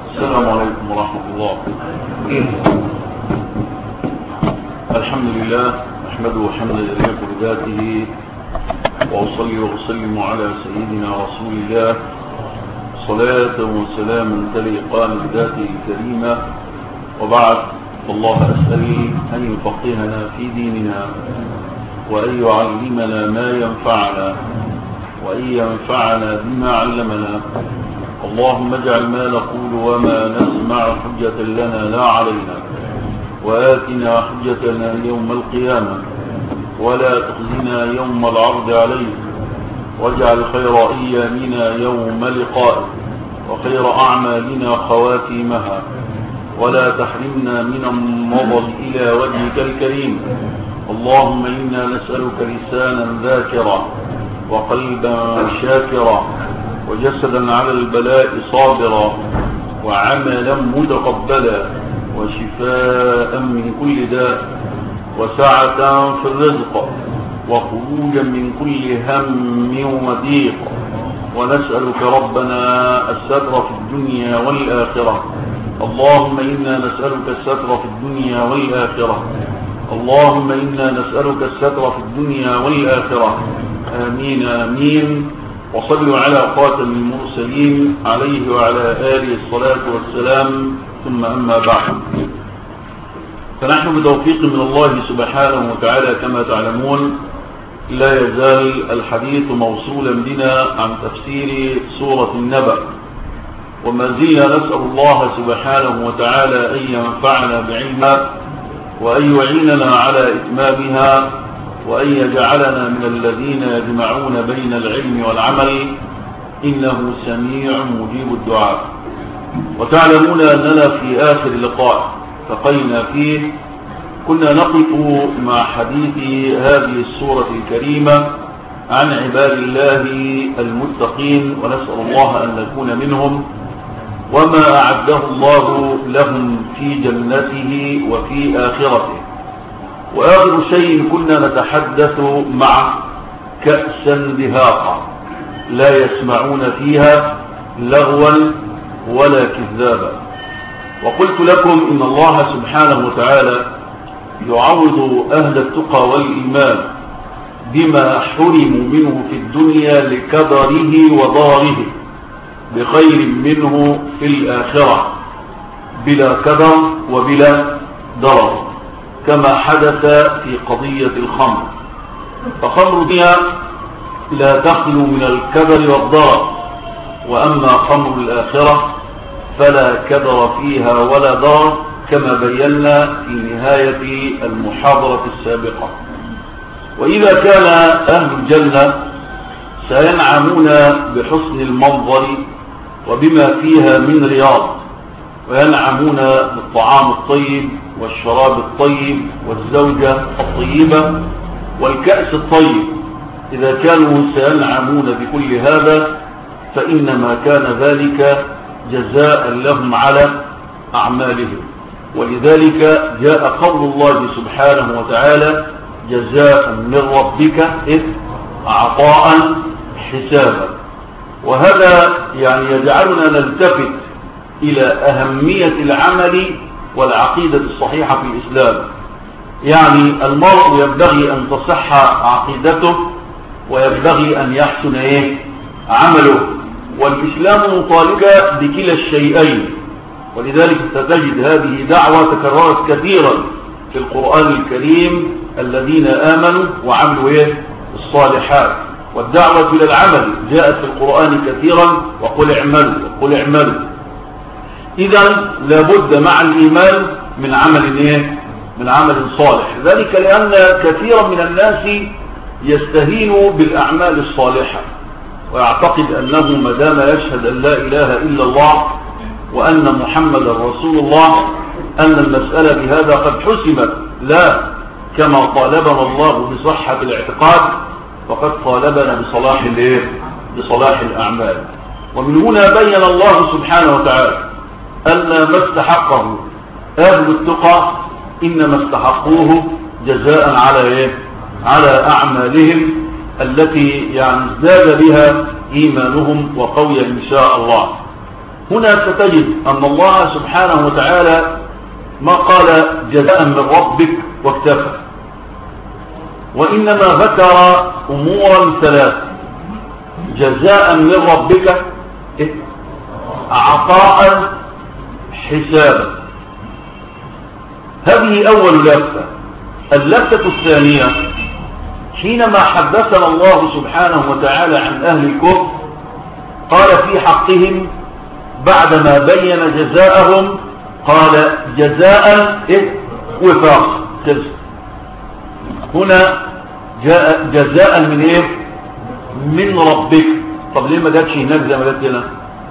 السلام عليكم ورحمة الله الحمد لله أحمده حمدا يليق بذاته وأصلي وأسلم على سيدنا رسول الله صلاة وسلاما تليقان بذاته الكريمة وبعد الله أسأل أن يفقهنا في ديننا وأن يعلمنا ما ينفعنا وأن ينفعنا بما علمنا اللهم اجعل ما نقول وما نسمع حجة لنا لا علينا وآتنا حجتنا يوم القيامة ولا تخزنا يوم العرض عليك واجعل خير أيامنا يوم لقائك وخير أعمالنا خواتيمها ولا تحرمنا من النظر إلى وجهك الكريم اللهم إنا نسألك لسانا ذاكرا وقلبا شاكرا وجسدا على البلاء صابرا وعملا متقبلا وشفاء من كل داء وسعة في الرزق وخروجا من كل هم وضيق ونسألك ربنا الستر في الدنيا والآخرة اللهم إنا نسألك الستر في الدنيا والآخرة اللهم إنا نسألك الستر في الدنيا والآخرة آمين آمين وصلوا على خاتم المرسلين عليه وعلى آله الصلاة والسلام ثم أما بعد فنحن بتوفيق من الله سبحانه وتعالى كما تعلمون لا يزال الحديث موصولا بنا عن تفسير سورة النبأ وما زلنا نسأل الله سبحانه وتعالى أن ينفعنا بعلمها وأن يعيننا على إتمامها وأن يجعلنا من الذين يجمعون بين العلم والعمل إنه سميع مجيب الدعاء وتعلمون أننا في آخر لقاء التقينا فيه كنا نقف مع حديث هذه السورة الكريمة عن عباد الله المتقين ونسأل الله أن نكون منهم وما أعده الله لهم في جنته وفي آخرته وآخر شيء كنا نتحدث مع كأسا دهاقا لا يسمعون فيها لغوا ولا كذابا وقلت لكم إن الله سبحانه وتعالى يعوض أهل التقى والإيمان بما حرموا منه في الدنيا لكدره وضاره بخير منه في الآخرة بلا كدر وبلا ضرر كما حدث في قضية الخمر فخمر الدنيا لا تخلو من الكدر والضرر وأما خمر الآخرة فلا كدر فيها ولا ضرر كما بينا في نهاية المحاضرة السابقة وإذا كان أهل الجنة سينعمون بحسن المنظر وبما فيها من رياض وينعمون بالطعام الطيب والشراب الطيب والزوجة الطيبة والكأس الطيب إذا كانوا سينعمون بكل هذا فإنما كان ذلك جزاء لهم على أعمالهم ولذلك جاء قول الله سبحانه وتعالى جزاء من ربك إذ عطاء حسابا وهذا يعني يجعلنا نلتفت إلى أهمية العمل والعقيدة الصحيحة في الإسلام يعني المرء ينبغي أن تصح عقيدته وينبغي أن يحسن إيه عمله والإسلام مطالب بكلا الشيئين ولذلك ستجد هذه دعوة تكررت كثيرا في القرآن الكريم الذين آمنوا وعملوا إيه الصالحات والدعوة إلى العمل جاءت في القرآن كثيرا وقل اعملوا وقل اعملوا إذا لابد مع الإيمان من عمل إيه من عمل صالح ذلك لأن كثيرا من الناس يستهين بالأعمال الصالحة ويعتقد أنه ما دام يشهد أن لا إله إلا الله وأن محمد رسول الله أن المسألة بهذا قد حسمت لا كما طالبنا الله بصحة الاعتقاد وقد طالبنا بصلاح الايه بصلاح الأعمال ومن هنا بين الله سبحانه وتعالى أن ما استحقه أهل التقى إنما استحقوه جزاء على إيه؟ على أعمالهم التي يعني ازداد بها إيمانهم وقوي إن شاء الله هنا ستجد أن الله سبحانه وتعالى ما قال جزاء من ربك واكتفى وإنما ذكر أمورا ثلاثة جزاء من ربك إيه؟ عطاء حسابا هذه أول لفتة اللفتة الثانية حينما حدثنا الله سبحانه وتعالى عن أهل الكفر قال في حقهم بعدما بين جزاءهم قال جزاء إيه؟ وفاق هنا جاء جزاء من ايه من ربك طب ليه ما جاتش هناك زي ما جات هنا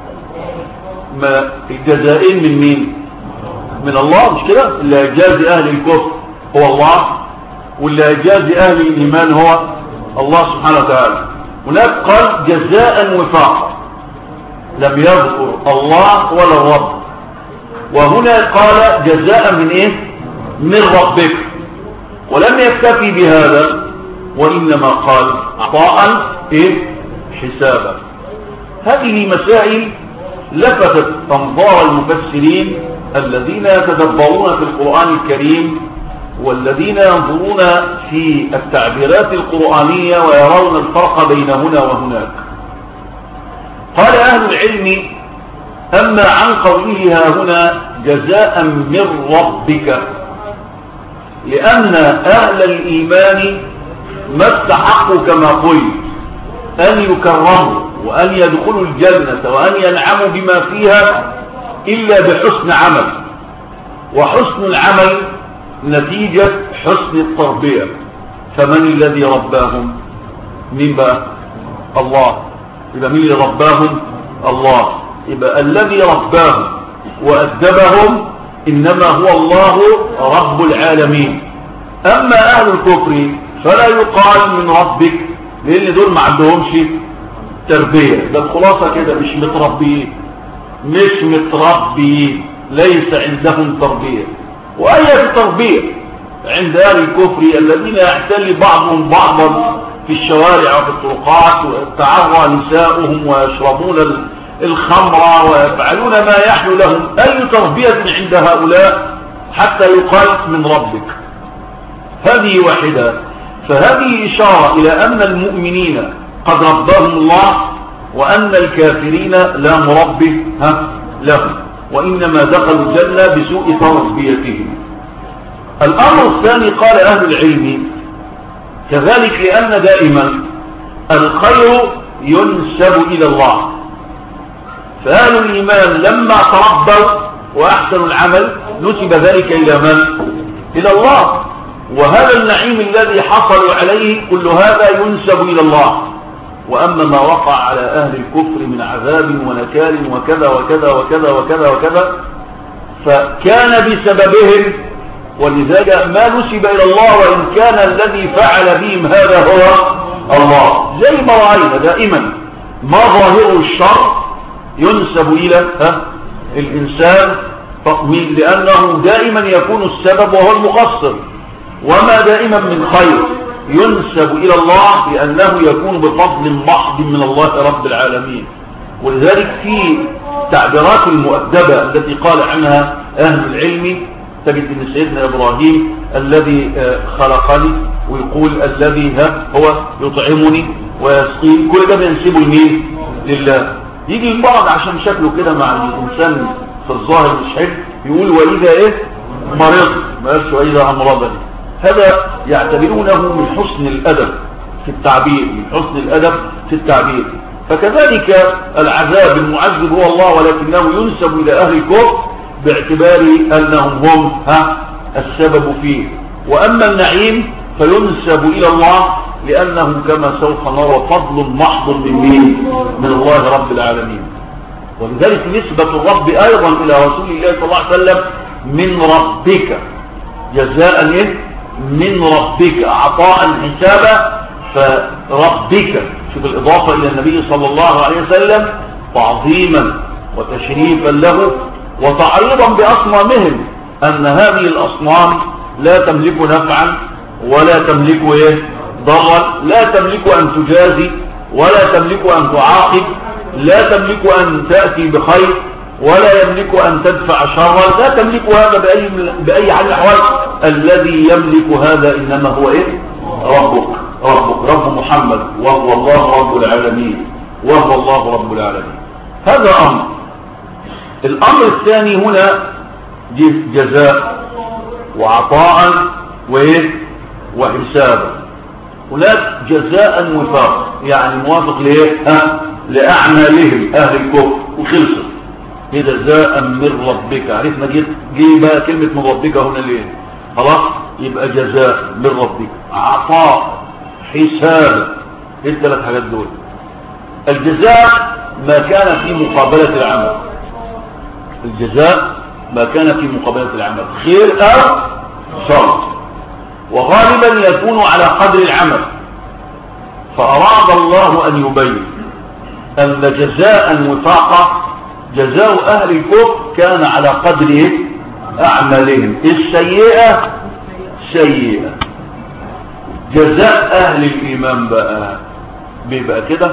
ما الجزائين من مين من الله مش كده اللي هيجازي اهل الكفر هو الله واللي هيجازي اهل الايمان هو الله سبحانه وتعالى هناك قال جزاء وفاقا لم يذكر الله ولا الرب وهنا قال جزاء من ايه من ربك ولم يكتفي بهذا وإنما قال عطاء إيه؟ حسابا هذه مسائل لفتت أنظار المفسرين الذين يتدبرون في القرآن الكريم والذين ينظرون في التعبيرات القرآنية ويرون الفرق بين هنا وهناك قال أهل العلم أما عن قوله ها هنا جزاء من ربك لأن أهل الإيمان ما استحقوا كما قلت أن يكرموا وأن يدخلوا الجنة وأن ينعموا بما فيها إلا بحسن عمل وحسن العمل نتيجة حسن التربية فمن الذي رباهم من بقى الله يبقى من اللي رباهم الله يبقى الذي رباهم وأدبهم إنما هو الله رب العالمين أما أهل الكفر فلا يقال من ربك لأن دول ما عندهمش تربية ده الخلاصة كده مش متربيين مش متربيين ليس عندهم تربية وأي تربية عند أهل الكفر الذين يعتلي بعضهم بعضا في الشوارع وفي الطرقات ويتعرى نساؤهم ويشربون الخمر ويفعلون ما يحلو لهم أي تربية عند هؤلاء حتى يقال من ربك هذه واحدة فهذه إشارة إلى أن المؤمنين قد ربهم الله وأن الكافرين لا مربي لهم وإنما دخلوا الجنة بسوء تربيتهم الأمر الثاني قال أهل العلم كذلك لأن دائما الخير ينسب إلى الله فأهل الإيمان لما تربوا وأحسنوا العمل نسب ذلك إلى من؟ إلى الله وهذا النعيم الذي حصلوا عليه كل هذا ينسب إلى الله وأما ما وقع على أهل الكفر من عذاب ونكال وكذا وكذا وكذا وكذا وكذا فكان بسببهم ولذلك ما نسب إلى الله وإن كان الذي فعل بهم هذا هو الله زي ما رأينا دائما ما ظاهر الشر ينسب إلى الإنسان لأنه دائما يكون السبب وهو المقصر وما دائما من خير ينسب إلى الله لأنه يكون بفضل محض من الله رب العالمين ولذلك في تعبيرات المؤدبة التي قال عنها أهل العلم تجد أن سيدنا إبراهيم الذي آه، خلقني ويقول الذي هو يطعمني ويسقين كل ده بينسبه لمين لله يجي البعض عشان شكله كده مع الإنسان في الظاهر مش حلو يقول وإذا إيه مرض ما قالش وإذا أمرضني هذا يعتبرونه من حسن الأدب في التعبير من حسن الأدب في التعبير فكذلك العذاب المعذب هو الله ولكنه ينسب إلى أهل الكفر باعتبار أنهم هم ها السبب فيه وأما النعيم فينسب إلى الله لأنه كما سوف نرى فضل محض من مين من الله رب العالمين ولذلك نسبة الرب أيضا إلى رسول الله صلى الله عليه وسلم من ربك جزاء إيه من ربك عطاء حسابا فربك شوف الإضافة إلى النبي صلى الله عليه وسلم تعظيما وتشريفا له وتعريضا بأصنامهم أن هذه الأصنام لا تملك نفعا ولا تملك إيه ضرا لا تملك أن تجازي ولا تملك أن تعاقب لا تملك أن تأتي بخير ولا يملك أن تدفع شرا لا تملك هذا بأي, بأي حال الأحوال الذي يملك هذا إنما هو إيه ربك ربك رب محمد وهو الله رب العالمين وهو الله رب العالمين هذا أمر الأمر الثاني هنا جزاء وعطاء وإيه وحسابا هناك جزاء وفاق يعني موافق لإيه ها لأعمالهم أهل الكفر وخلصت جزاء من ربك عرفنا جيت جي بقى كلمة من ربك هنا ليه خلاص يبقى جزاء من ربك عطاء حساب ايه الثلاث حاجات دول الجزاء ما كان في مقابلة العمل الجزاء ما كان في مقابلة العمل خير او شر وغالبا يكون على قدر العمل فأراد الله أن يبين أن جزاء وفاقة جزاء أهل الكفر كان على قدر أعمالهم السيئة سيئة جزاء أهل الإيمان بقى بيبقى كده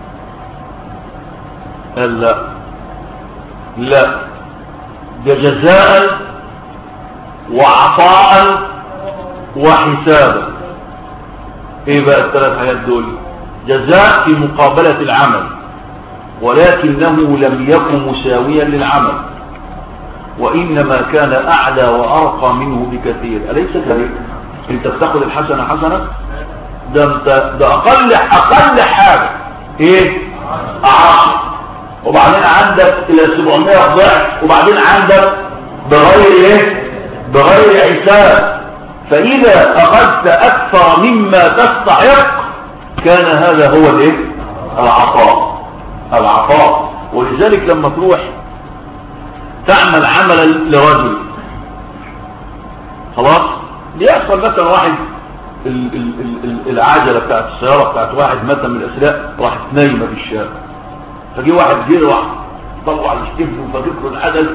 قال لا لا ده جزاء وعطاء وحسابا ايه بقى الثلاث حاجات دول جزاء في مقابلة العمل ولكنه لم يكن مساويا للعمل وإنما كان أعلى وأرقى منه بكثير أليس كذلك انت بتاخد الحسنة حسنة ده انت ده أقل أقل حاجة ايه عشر وبعدين عندك إلى 700 ضعف وبعدين عندك بغير ايه بغير حساب فإذا أخذت أكثر مما تستحق كان هذا هو الايه العطاء العطاء ولذلك لما تروح تعمل عملا لرجل خلاص بيحصل مثلا واحد ال ال ال العجلة بتاعت السيارة بتاعت واحد مثلا من الأسلاء راحت نايمة في الشارع فجي واحد جه راح طلع الاشتبه وفجيب له العجل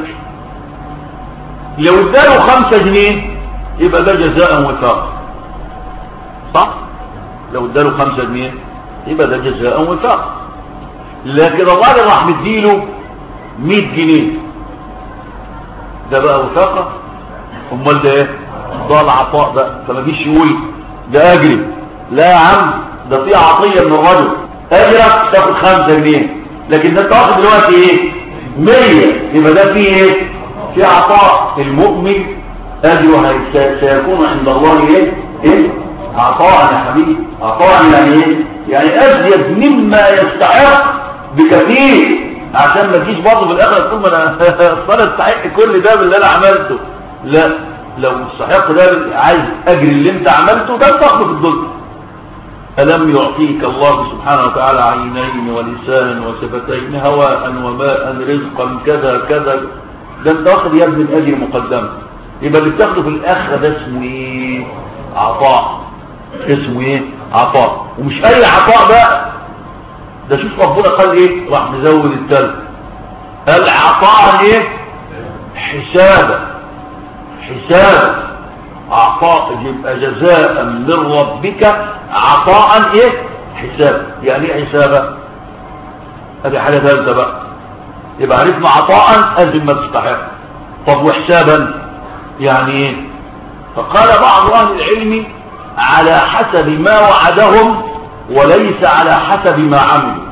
لو اداله خمسة جنيه يبقى ده جزاء وفاق صح لو اداله خمسة جنيه يبقى ده جزاء وفاق لكن الراجل راح مديله 100 جنيه ده بقى وثاقه امال ده ايه ده العطاء بقى فما جيش يقول ده اجري لا يا عم ده في عطيه من الرجل اجرك تاخد 5 جنيه لكن ده انت واخد دلوقتي ايه 100 يبقى ده فيه ايه في عطاء المؤمن اجره سيكون عند الله ايه ايه عطاء يا حبيبي عطاء يعني ايه يعني ازيد مما يستحق بكثير عشان ما تجيش برضه في الاخر تقول ما انا اصلا استحق كل ده باللي انا عملته لا لو استحق ده عايز اجر اللي انت عملته ده تاخده في الدنيا ألم يعطيك الله سبحانه وتعالى عينين ولسانا وشفتين هواء وماء رزقا كذا كذا ده انت واخد يا ابن الاجر مقدما يبقى اللي بتاخده في الاخره ده اسمه ايه عطاء اسمه ايه عطاء ومش اي عطاء بقى ده شوف ربنا قال ايه راح مزود التل قال عطاء ايه حسابا حسابا عطاء يبقى جزاء من ربك عطاء ايه حساب يعني ايه حسابا هذه حاجه ثالثه بقى يبقى عرفنا عطاء ازم ما تستحق طب وحسابا يعني ايه فقال بعض اهل العلم على حسب ما وعدهم وليس على حسب ما عملوا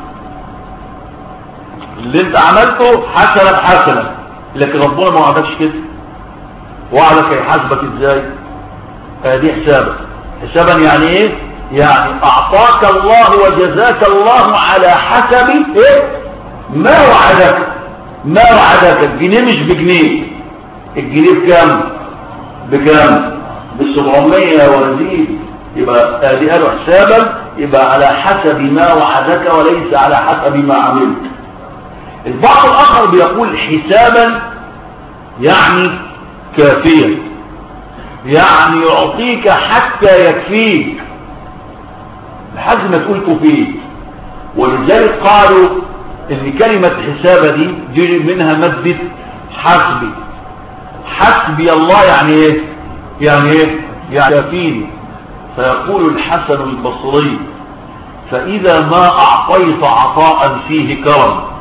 اللي انت عملته حسنة بحسنة لكن ربنا ما وعدكش كده وعدك يحاسبك ازاي ادي حسابك حسابا يعني ايه يعني اعطاك الله وجزاك الله على حسب ايه ما وعدك ما وعدك الجنيه مش بجنيه الجنيه بكام بكام بالسبعمية وزيد يبقى ادي قالوا حسابا يبقى على حسب ما وعدك وليس على حسب ما عملت البعض الاخر بيقول حسابا يعني كافيا يعني يعطيك حتى يكفيك لحد ما تقول كفيك ولذلك قالوا ان كلمة حسابة دي جري منها مادة حسبي حسبي الله يعني ايه يعني ايه يعني كافيني فيقول الحسن البصري فإذا ما أعطيت عطاء فيه كرم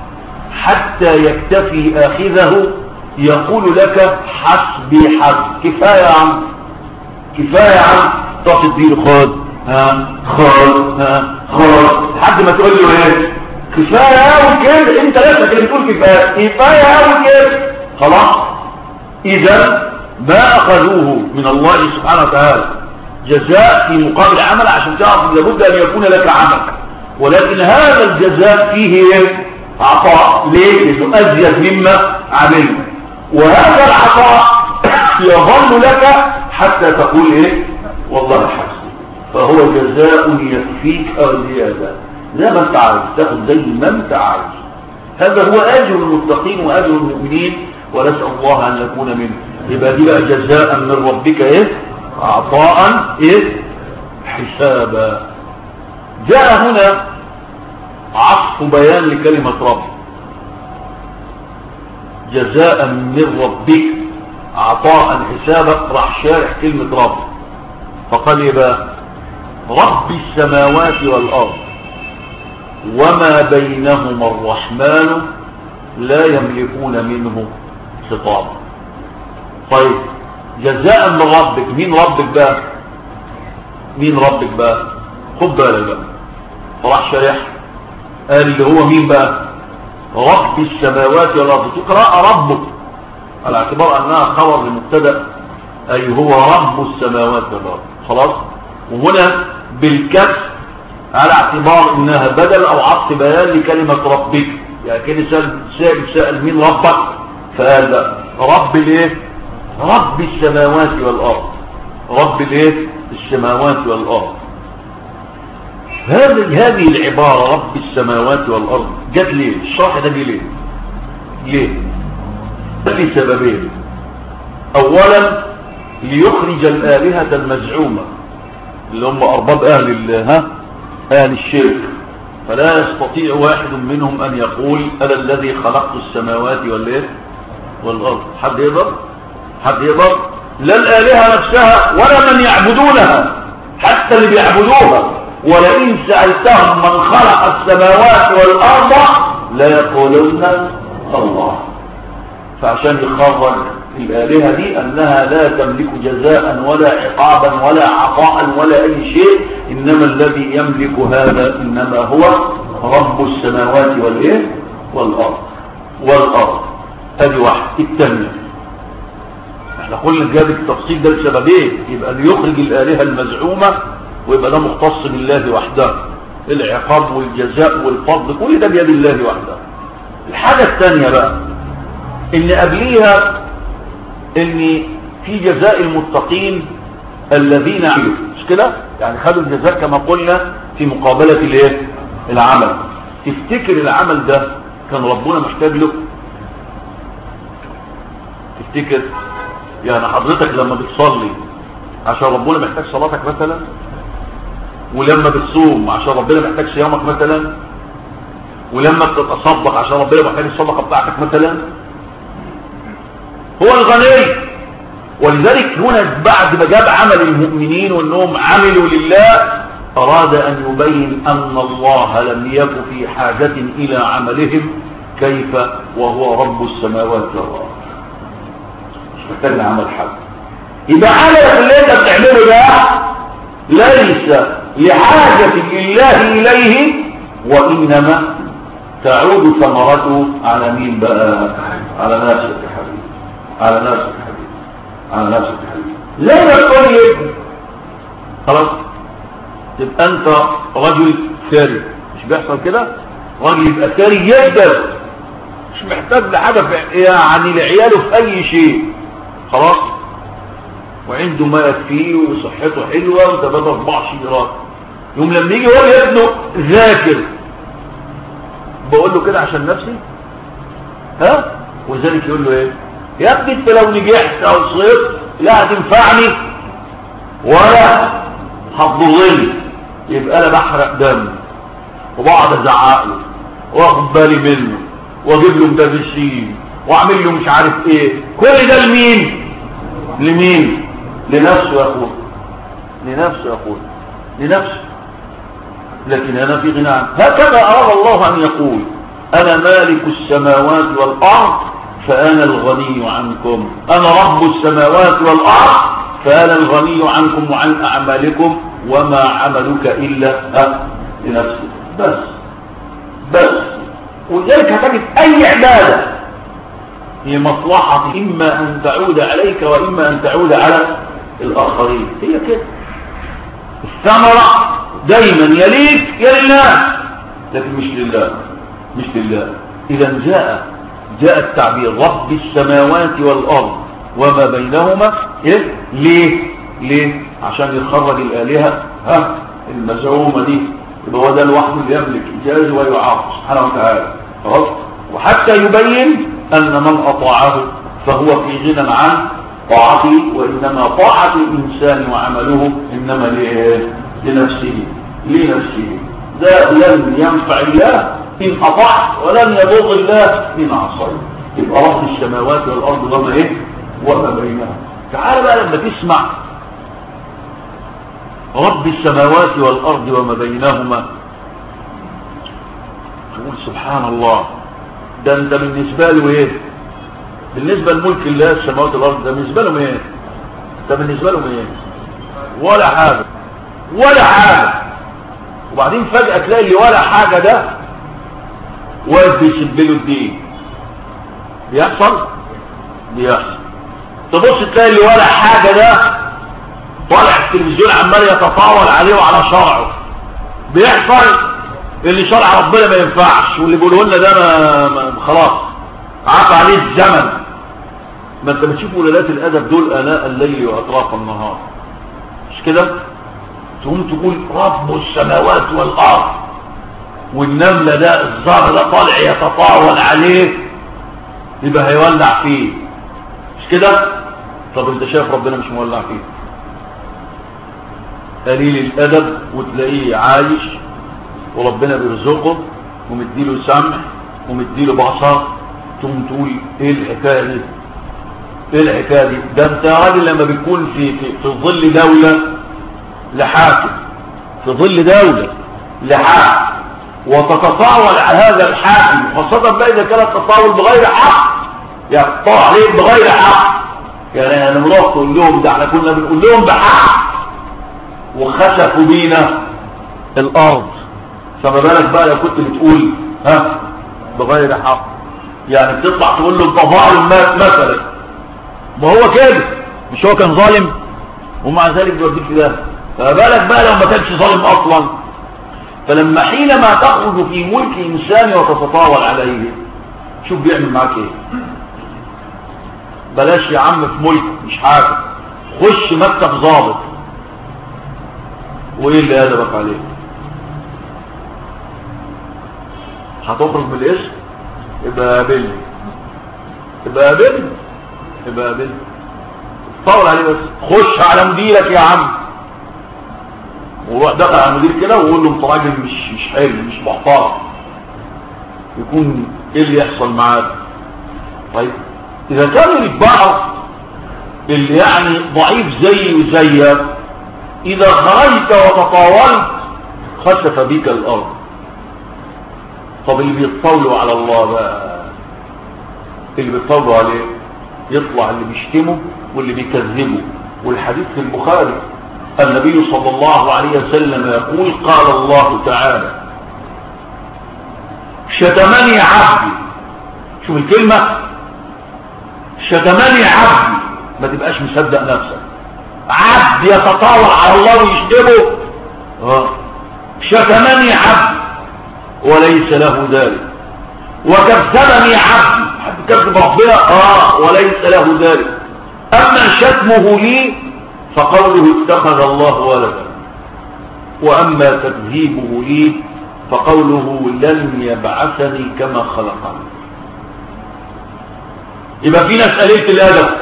حتى يكتفي آخذه يقول لك حسبي حسب كفاية يا عم كفاية يا عم تقعد تديله خد ها خد ها خد لحد ما تقول له ايه كفاية قوي كده انت نفسك اللي بتقول كفاية كفاية قوي كده خلاص اذا ما اخذوه من الله سبحانه وتعالى جزاء في مقابل عمل عشان تعرف لابد ان يكون لك عمل ولكن هذا الجزاء فيه ايه عطاء ليه لانه ازيد مما عملت وهذا العطاء يظل لك حتى تقول ايه والله حسن فهو جزاء يكفيك او زياده زي ما انت عايز تاخد زي ما انت عايز هذا هو اجر المتقين واجر المؤمنين ونسال الله ان يكون منه يبقى دي بقى جزاء من ربك ايه عطاء ايه حسابا جاء هنا عطف بيان لكلمة رب جزاء من ربك عطاء حسابا راح شارح كلمة رب فقال يبقى رب السماوات والأرض وما بينهما الرحمن لا يملكون منه خطابا طيب جزاء من ربك مين ربك بقى مين ربك بقى خد بالك بقى راح شارح قال اللي هو مين بقى رب السماوات والارض تقرا ربك على اعتبار انها خبر لمبتدا اي هو رب السماوات والارض خلاص وهنا بالكسر على اعتبار انها بدل او عطف بيان لكلمه ربك يعني كده سأل سائل سأل مين ربك فقال بقى رب الايه رب السماوات والارض رب الايه السماوات والارض هذه هذه العبارة رب السماوات والأرض جت ليه الشرح ده جه ليه ليه لسببين أولا ليخرج الآلهة المزعومة اللي هم أرباب أهل ها أهل الشرك فلا يستطيع واحد منهم أن يقول أنا الذي خلقت السماوات والإيه والأرض حد يقدر حد يقدر لا الآلهة نفسها ولا من يعبدونها حتى اللي بيعبدوها ولئن سألتهم من خلق السماوات والأرض ليقولن الله فعشان يخرج الآلهة دي أنها لا تملك جزاء ولا عقابا ولا عطاء ولا أي شيء إنما الذي يملك هذا إنما هو رب السماوات والإيه والأرض والأرض هذه واحد الثانية احنا قلنا جاب التفصيل ده لسببين يبقى ليخرج الآلهة المزعومة ويبقى ده مختص بالله وحده العقاب والجزاء والفضل كل ده بيد الله وحده الحاجة الثانية بقى ان قبليها ان في جزاء المتقين الذين عملوا مش كده يعني خدوا الجزاء كما قلنا في مقابلة الايه العمل تفتكر العمل ده كان ربنا محتاج له تفتكر يعني حضرتك لما بتصلي عشان ربنا محتاج صلاتك مثلا ولما بتصوم عشان ربنا محتاج صيامك مثلا ولما بتتصدق عشان ربنا محتاج الصدقه بتاعتك مثلا هو الغني ولذلك هنا بعد ما جاب عمل المؤمنين وانهم عملوا لله اراد ان يبين ان الله لم يك في حاجة الى عملهم كيف وهو رب السماوات والارض مش محتاج لعمل حد يبقى عملك اللي انت بتعمله ده ليس لحاجة لله إليه وإنما تعود ثمرته على مين بقى على نفسك يا حبيبي على نفسك يا حبيبي على نفسك يا حبيبي زي ما تقول لي ابني خلاص تبقى انت رجل ثري مش بيحصل كده راجل يبقى ثري جدا مش محتاج لحاجه في يعني لعياله في اي شيء خلاص وعنده ما يكفيه وصحته حلوة وتبادل اربع شجرات يوم لما يجي يقول لابنه ذاكر بقول له كده عشان نفسي ها وذلك يقول له ايه يا ابني انت لو نجحت او صيت لا هتنفعني ولا هتضرني يبقى انا بحرق دم وبقعد ازعق له واخد بالي منه واجيب له مدرسين واعمل له مش عارف ايه كل ده لمين لمين لنفسه يا اخوي لنفسه يا اخوي لنفسه لكن انا في غنى عنه هكذا اراد الله ان يقول أنا مالك السماوات والأرض فأنا الغني عنكم أنا رب السماوات والأرض فأنا الغني عنكم وعن أعمالكم وما عملك إلا لنفسك بس بس ولذلك هتجد أي عبادة هي مصلحة إما أن تعود عليك وإما أن تعود على الآخرين هي كده الثمرة دايما يليك يا لله لكن مش لله مش لله إذا جاء جاء التعبير رب السماوات والأرض وما بينهما إيه؟ ليه ليه عشان يخرج الآلهة ها المزعومة دي يبقى هو ده الوحد اللي يملك إجاز ويعاق سبحانه وتعالى خلاص وحتى يبين أن من أطاعه فهو في غنى عن طاعته وإنما طاعة الإنسان وعمله إنما لنفسه لنفسه ده لن ينفع الله إن أطعت ولن يضر الله إن عصيت يبقى رب السماوات والأرض وما إيه وما بينها تعال بقى لما تسمع رب السماوات والأرض وما بينهما تقول سبحان الله ده انت بالنسبة له ايه بالنسبة لملك الله السماوات والأرض ده بالنسبة لهم ايه ده بالنسبة لهم ايه ولا حاجة ولا حاجة وبعدين فجأة تلاقي اللي ولا حاجة ده واقف بيسب له الدين بيحصل بيحصل تبص تلاقي اللي ولا حاجة ده طالع التلفزيون عمال يتطاول عليه وعلى شرعه بيحصل اللي شرع ربنا ما ينفعش واللي بيقوله لنا ده ما ما خلاص عفى عليه الزمن ما انت بتشوف ولادات الادب دول اناء الليل واطراف النهار مش كده تقوم تقول رب السماوات والارض والنملة ده الزهر ده طالع يتطاول عليه يبقى هيولع فيه مش كده طب انت شايف ربنا مش مولع فيه قليل الادب وتلاقيه عايش وربنا بيرزقه ومديله سمع ومديله بصر تقوم تقول ايه الحكايه دي ايه الحكايه دي ده انت راجل لما بتكون في في, في ظل دوله لحاكم في ظل دوله لحاكم وتتطاول على هذا الحاكم خاصة بقى إذا كان التطاول بغير حق يقطع عليه بغير حق يعني أنا مروح تقول لهم ده احنا كنا بنقول لهم بحق وخسفوا بينا الأرض فما بالك بقى لو كنت بتقول ها بغير حق يعني بتطلع تقول له انت ظالم مثلا ما هو كده مش هو كان ظالم ومع ذلك بيوديك في ده فما بالك بقى لو ما كانش ظالم اصلا فلما حينما تخرج في ملك انسان وتتطاول عليه شوف بيعمل معاك ايه بلاش يا عم في ملك مش حاجه خش مكتب ظابط وايه اللي ادبك عليه هتخرج من الاسم يبقى قابلني يبقى قابلني يبقى قابلني طول عليه بس خش على مديرك يا عم وروح دخل على المدير كده وقول له انت راجل مش مش حلو مش محترم يكون ايه اللي يحصل معاك طيب اذا كان البعض اللي يعني ضعيف زي وزيك اذا خرجت وتطاولت خسف بك الارض طب اللي بيتطاولوا على الله بقى اللي بيتطاولوا عليه يطلع اللي بيشتمه واللي بيكذبه والحديث في البخاري النبي صلى الله عليه وسلم يقول قال الله تعالى شتمني عبدي شوف الكلمة شتمني عبدي ما تبقاش مصدق نفسك عبد يتطاول على الله ويشتمه اه شتمني عبدي وليس له ذلك وكذبني عبدي حد كذب ربنا اه وليس له ذلك اما شتمه لي فقوله اتخذ الله ولدا واما تكذيبه لي فقوله لن يبعثني كما خلقني يبقى في ناس قليله الادب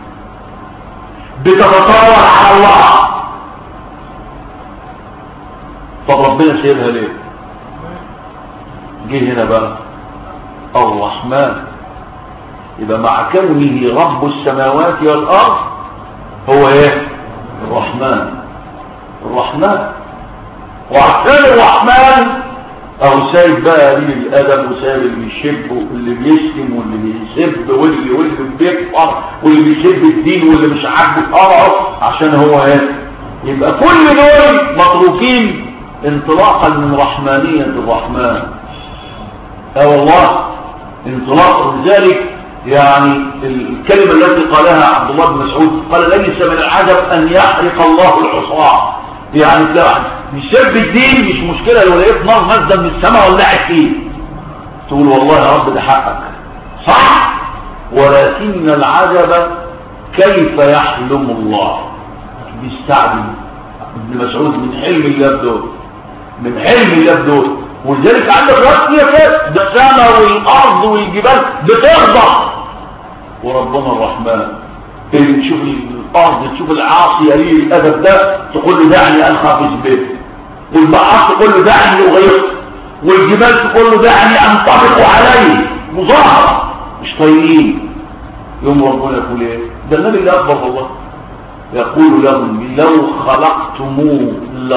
بتتطاول على الله طب ربنا سيبها ليه جه هنا بقى الرحمن يبقى مع كونه رب السماوات والارض هو ايه الرحمن الرحمن وعشان الرحمن او سايب بقى قليل الادب وسايب اللي بيشب واللي بيشتم واللي بيسب واللي واللي بيكفر واللي بيسب الدين واللي مش عاجبه قرعه عشان هو ايه يبقى كل دول متروكين انطلاقا من رحمانية الرحمن اه والله انطلاقا لذلك يعني الكلمة التي قالها عبد الله بن مسعود قال ليس من العجب ان يحرق الله العصاة يعني تلاقي بيسب الدين مش مشكلة لو لقيت نار نازله من السماء ولعت فيه تقول والله يا رب ده حقك صح ولكن العجب كيف يحلم الله بيستعجل ابن مسعود من حلم الله دول من حلم الله دول ولذلك عندك راسية كده ده السماء والارض والجبال بتخضع وربنا الرحمن اللي تشوف الارض تشوف العاصي قليل الادب ده تقول له دعني انخافز به والبحر تقول له دعني اغيق والجبال تقول له دعني انطبق عليه مظاهره مش طايقين يوم ربنا يقول ايه ده النبي اللي اكبر والله يقول لهم لو خلقتموه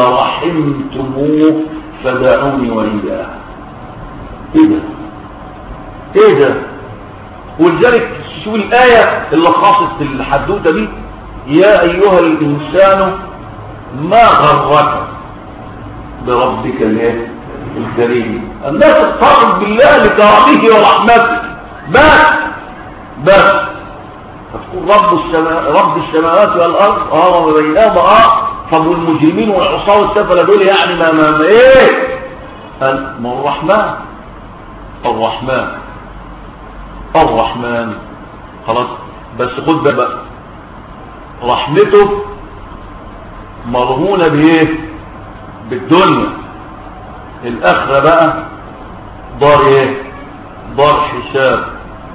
لرحمتموه فدعوني وإياه ايه ده ايه ده ولذلك شوف الآية اللي خاصت الحدوتة دي يا أيها الإنسان ما غرك بربك الايه الكريم الناس تتصرف بالله لكرامه ورحمته بس بس فتقول رب السماء رب السماوات والارض اه وما بينهما اه طب والمجرمين والعصاه والسفله دول يعني ما ما, ما ايه قال ما الرحمن الرحمن الرحمن خلاص بس خد بقى رحمته مرهونه بايه بالدنيا الاخره بقى دار ايه دار حساب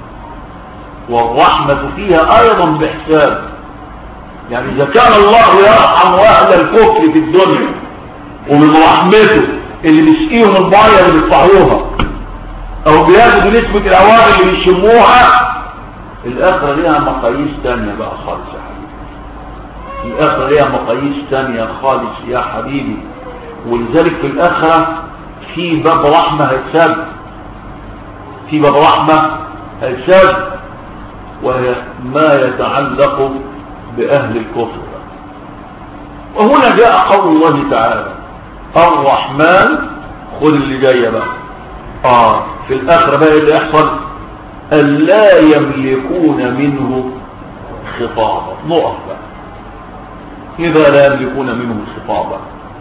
والرحمة فيها ايضا بحساب يعني اذا كان الله يرحم اهل الكفر في الدنيا ومن رحمته اللي بيسقيهم الميه اللي بيدفعوها او بياخدوا نسبة الهواء اللي بيشموها الاخرة ليها مقاييس تانية بقى خالص يا حبيبي الاخرة ليها مقاييس تانية خالص يا حبيبي ولذلك في الاخرة في باب رحمة هيتساب في باب رحمة هيتساب وهي ما يتعلق بأهل الكفر وهنا جاء قول الله تعالى الرحمن خذ اللي جاي بقى آه في الآخرة بقى اللي يحصل ألا يملكون منه خطابا نقف بقى إذا لا يملكون منه خطابا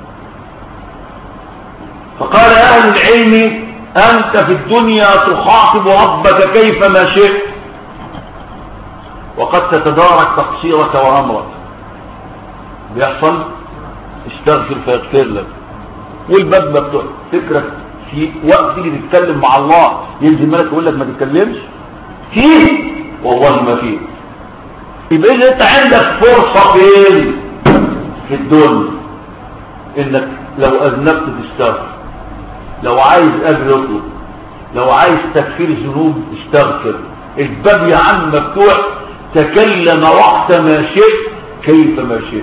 فقال أهل العلم أنت في الدنيا تخاطب ربك كيفما شئت وقد تتدارك تقصيرك وأمرك بيحصل استغفر فيغفر لك والباب مفتوح فكرة في وقت تيجي تتكلم مع الله ينزل ملك يقول لك ما تتكلمش فيه والله ما فيه يبقى اذا انت عندك فرصة فين في الدنيا انك لو اذنبت تستغفر لو عايز اجر اطلب لو عايز تكفير الذنوب استغفر الباب يا عم مفتوح تكلم وقت ما شئت كيف ما شئت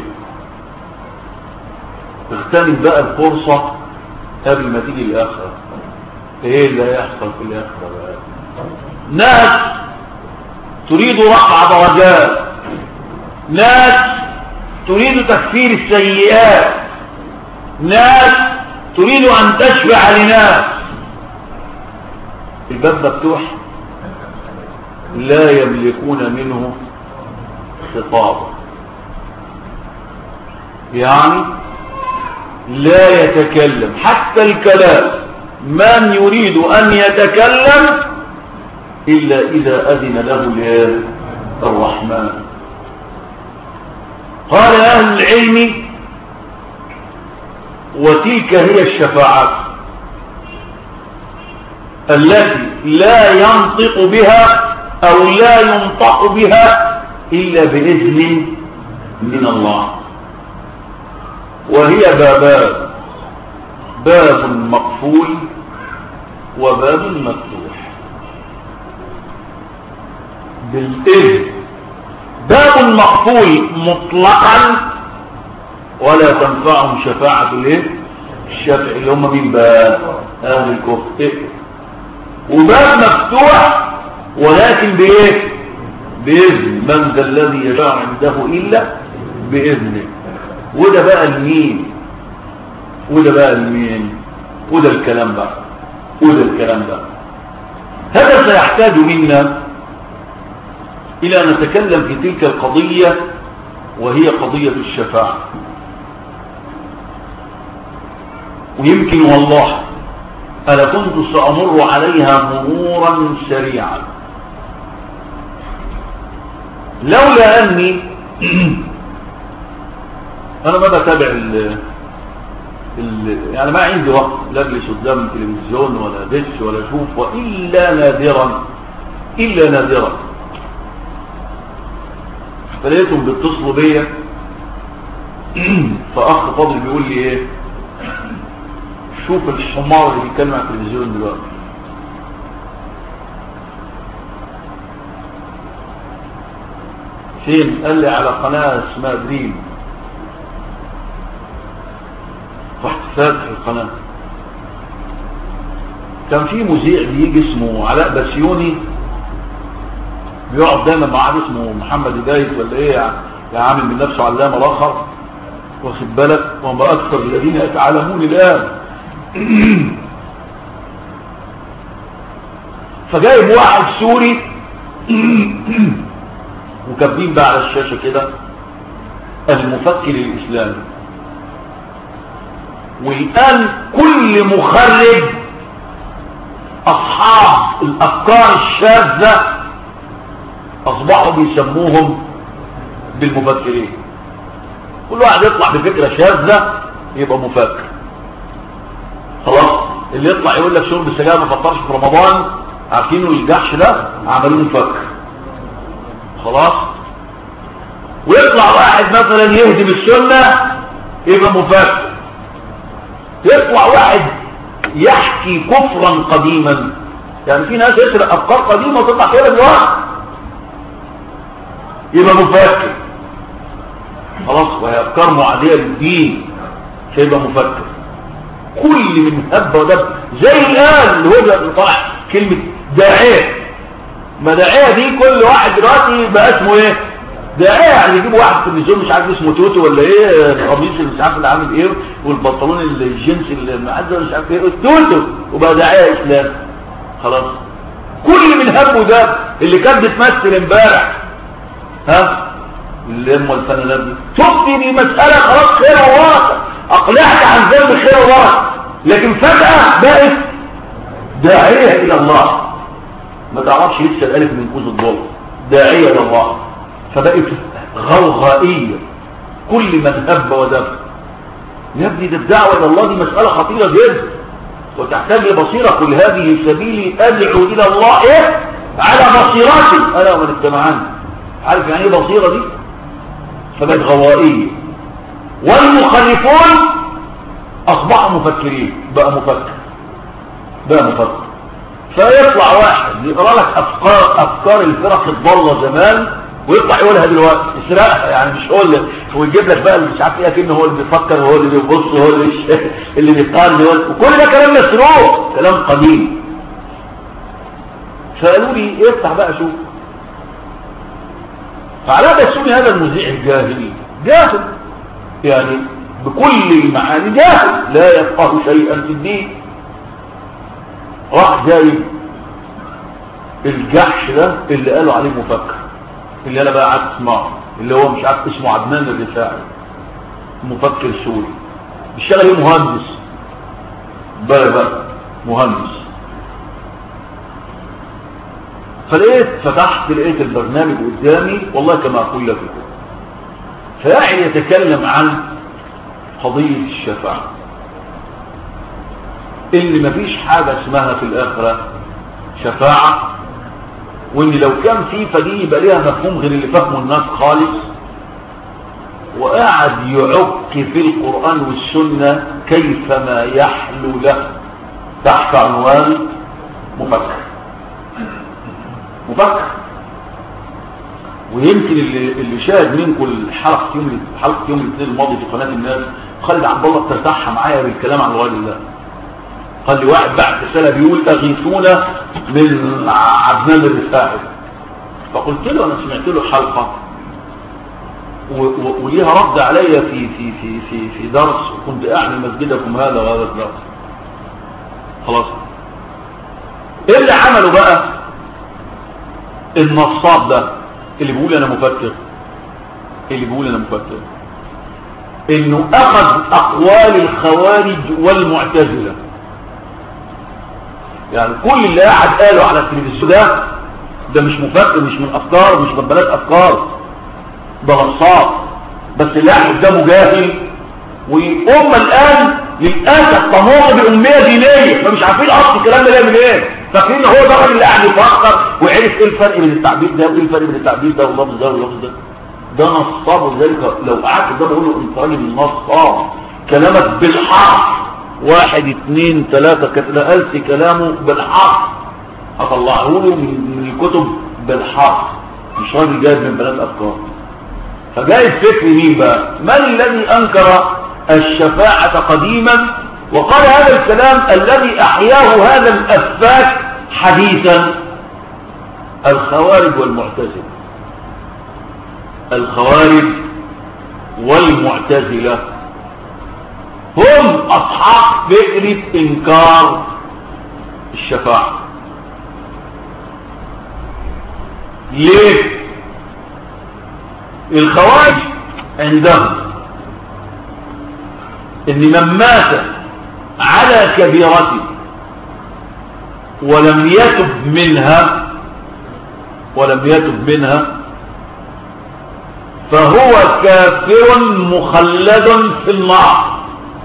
اغتنم بقى الفرصة قبل ما تيجي الآخرة ايه اللي هيحصل في الآخرة بقى ناس تريد رفع درجات ناس تريد تكفير السيئات ناس تريد أن تشفع لناس الباب مفتوح لا يملكون منه خطابا يعني لا يتكلم حتى الكلام من يريد أن يتكلم إلا إذا أذن له الرحمن قال أهل العلم وتلك هي الشفاعات التي لا ينطق بها أو لا ينطق بها إلا بإذن من الله وهي بابان باب مقفول وباب مفتوح بالإذن باب مقفول مطلقا ولا تنفعهم شفاعة الايه الشفع اللي هم مين بقى اهل الكفر اقفل وباب مفتوح ولكن بايه باذن من ذا الذي يشاء عنده الا باذنه وده بقى المين وده بقى المين وده الكلام بقى وده الكلام بقى هذا سيحتاج منا إلى أن نتكلم في تلك القضية وهي قضية الشفاعة ويمكن والله أنا كنت سأمر عليها مرورا سريعا لولا أني أنا ما بتابع ال ال يعني ما عندي وقت لا اجلس قدام التلفزيون ولا دش ولا اشوف والا نادرا الا نادرا فلقيتهم بيتصلوا بيا فاخ فاضل بيقول لي ايه شوف الحمار اللي بيتكلم على التلفزيون دلوقتي فين قال لي على قناه اسمها دريم رحت فاتح القناه كان في مذيع بيجي اسمه علاء بسيوني بيقعد دايما مع واحد اسمه محمد هداية ولا ايه يعني عامل من نفسه علامة الاخر واخد بالك وما اكثر الذين يتعلمون الان فجايب واحد سوري وكاتبين بقى على الشاشة كده المفكر الاسلامي والان كل مخرج اصحاب الافكار الشاذة اصبحوا بيسموهم بالمفكرين كل واحد يطلع بفكرة شاذة يبقى مفكر خلاص اللي يطلع يقول لك شرب السجاير ما فطرش في رمضان عارفينه الجحش ده عملوه مفكر خلاص ويطلع واحد مثلا يهدم السنة يبقى مفكر يطلع واحد يحكي كفرا قديما يعني في ناس يسرق افكار قديمة وتطلع كده دلوقتي يبقى مفكر خلاص وهي افكار معادية للدين فيبقى مفكر كل من هب ودب زي الان اللي هو طالع كلمة داعية ما داعية دي كل واحد دلوقتي بقى اسمه ايه داعية يعني يجيب واحد في النزول مش عارف اسمه توتو ولا ايه القميص اللي مش عارف اللي عامل ايه والبنطلون الجنس اللي المعزة مش عارف ايه توتو وبقى داعية اسلام خلاص كل من هب ودب اللي كانت بتمثل امبارح ها اللي هم الفنانات دي تفتي دي مسألة خلاص خير وواقع اقلعت عن ذنب خير وواقع لكن فجأة بقت داعية الى الله ما تعرفش لسه الالف من كوز الضوء داعية الى الله فبقت غوغائية كل من هب ودب يا ابني ده الدعوة الى الله دي مسألة خطيرة جدا وتحتاج لبصيرة كل هذه سبيلي ادعو الى الله ايه على بصيرتي انا ومن اتبعني عارف يعني ايه بصيرة دي فبقت غوائية والمخالفون اصبحوا مفكرين بقى مفكر بقى مفكر فيطلع واحد يقرا لك افكار افكار الفرق الضاله زمان ويطلع يقولها دلوقتي يسرقها يعني مش هو اللي ويجيب لك بقى اللي مش عارف ايه كأنه هو اللي بيفكر هو اللي بيبص هو اللي اللي بيقارن وكل ده كلام مسروق كلام قديم فقالوا لي افتح بقى شوف فعلى بسوني هذا المذيع الجاهلي جاهل يعني بكل المعاني جاهل لا يفقه شيئا في الدين راح جايب الجحش ده اللي قالوا عليه مفكر اللي انا بقى قعدت اسمعه اللي هو مش عارف اسمه عدنان الرفاعي مفكر سوري بيشتغل ايه مهندس بقى بقى مهندس فلقيت فتحت لقيت البرنامج قدامي والله كما اقول لك فقاعد يتكلم عن قضية الشفاعة اللي مفيش حاجة اسمها في الآخرة شفاعة وان لو كان في فدي يبقى ليها مفهوم غير اللي فهمه الناس خالص وقعد يعك في القرآن والسنة كيفما يحلو له تحت عنوان مفكر مفكر ويمكن اللي, اللي شاهد منكم حلقة يوم حلقة يوم الاثنين الماضي في قناة الناس خالد عبد الله بترتاحها معايا بالكلام عن غير الله قال لي واحد بعد رساله بيقول اغيثونا من عدنان الرفاعي فقلت له انا سمعت له حلقه وليها رد علي في في في في في درس وكنت اعني مسجدكم هذا وهذا الدرس خلاص ايه اللي عمله بقى النصاب ده اللي بيقول انا مفكر اللي بيقول انا مفكر انه اخذ اقوال الخوارج والمعتزله يعني كل اللي قاعد قاله على التلفزيون ده ده مش مفكر مش من افكار مش من بلاد افكار ده نصاب بس اللي قاعد قدامه جاهل والامه الان للاسف تمر باميه دينيه فمش عارفين اصل الكلام ده جاي منين فاكرين هو ده الراجل اللي قاعد يفكر وعرف ايه الفرق بين التعبير ده وايه الفرق بين التعبير ده واللفظ ده واللفظ ده ده نصاب ولذلك لو قعدت قدامه اقول له انت راجل نصاب كلامك بالحرف واحد اثنين ثلاثة نقلت كلامه بالحرف اطلعه له من الكتب بالحرف مش راجل جايب من بلاد افكار فجاي الفكر مين بقى من الذي انكر الشفاعة قديما وقال هذا الكلام الذي احياه هذا الافاك حديثا الخوارج والمعتزله الخوارج والمعتزلة هم أصحاب فكرة إنكار الشفاعة ليه الخوارج عندهم ان من مات على كبيرته ولم يتب منها ولم يتب منها فهو كافر مخلد في النار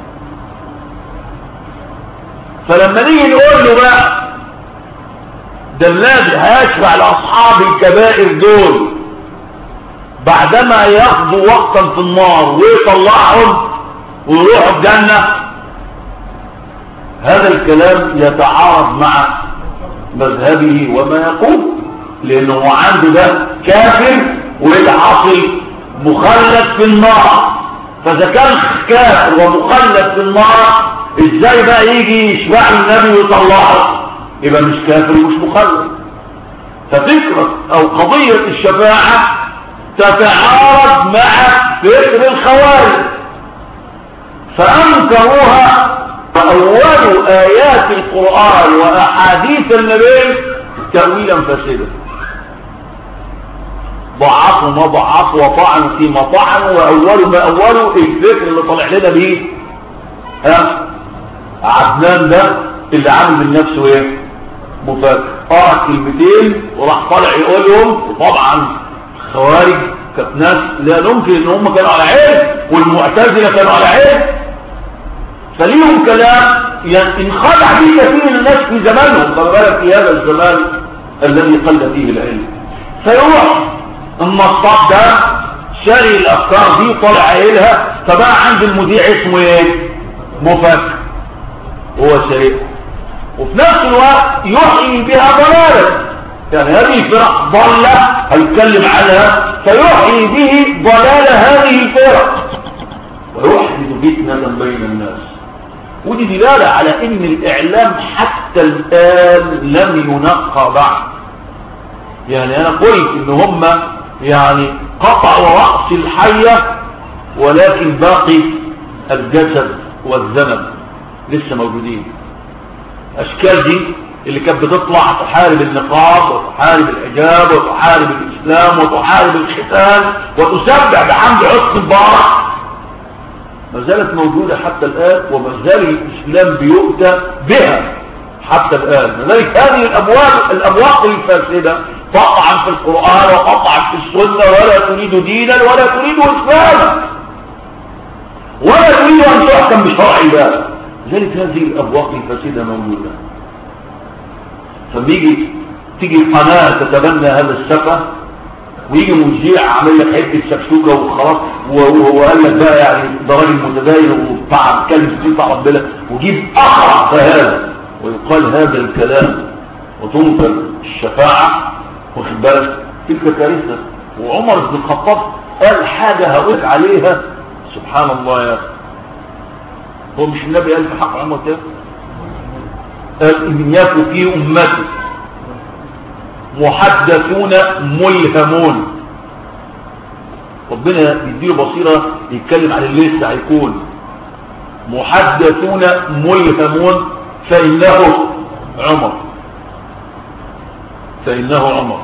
فلما نيجي نقول له بقى ده النبي هيشفع لاصحاب الكبائر دول بعدما يقضوا وقتا في النار ويطلعهم ويروحوا الجنة هذا الكلام يتعارض مع مذهبه وما يقول لانه عنده ده كافر ويتعاصي مخلد في النار فاذا كان كافر ومخلد في النار ازاي بقى يجي يشفع النبي ويطلعه يبقى مش كافر ومش مخلد ففكرة او قضية الشفاعة تتعارض مع فكر الخوارج فأنكروها فأول آيات القرآن وأحاديث النبي تأويلا فاسدا ضعفوا ما ضعفوا وطعنوا فيما طعنوا وأولوا ما أولوا الفكر اللي طلع لنا بيه ها عدنان ده اللي عامل من نفسه ايه مفكر قرأ كلمتين وراح طالع يقولهم وطبعا خوارج كانت ناس لا ننكر ان هم كانوا على علم والمعتزله كانوا على علم فليهم كلام انخدع فيه كثير من الناس في زمانهم خلي بالك في هذا الزمان الذي قل فيه العلم فيروح النصاب ده شاري الافكار دي وطالع قايلها فبقى عند المذيع اسمه ايه مفكر هو شريك وفي نفس الوقت يحيي بها ضلالا يعني هذه الفرق ضالة هيتكلم عنها فيحيي به ضلال هذه الفرق ويحدث فتنة بين الناس ودي دلالة على ان الاعلام حتى الان لم ينقى بعد يعني انا قلت ان هم يعني قطعوا رأس الحية ولكن باقي الجسد والذنب لسه موجودين اشكال دي اللي كانت بتطلع تحارب النقاب وتحارب الحجاب وتحارب الاسلام وتحارب الختان وتسبح بحمد حسن مبارك ما زالت موجودة حتى الآن وما زال الإسلام بيؤتى بها حتى الآن لذلك هذه الأبواب الأبواق الفاسدة تقطعا في القرآن وقطعا في السنة ولا تريد دينا ولا تريد إسلاما ولا تريد أن تحكم بشرع الله لذلك هذه الأبواق الفاسدة موجودة فبيجي تيجي قناة تتبنى هذا السفة ويجي مذيع عامل لك حته شكشوكه وخلاص وقال لك بقى يعني ده راجل متدين وبتاع كلمه بتاع ربنا وجيب اقرع هذا ويقال هذا الكلام وتنكر الشفاعه واخد بالك تلك كارثه وعمر بن الخطاب قال حاجه هقول عليها سبحان الله يا اخي هو مش النبي قال في حق عمر كده إن يكن في أمتي محدثون ملهمون ربنا بيديله بصيرة يتكلم عن اللي لسه هيكون محدثون ملهمون فإنه عمر فإنه عمر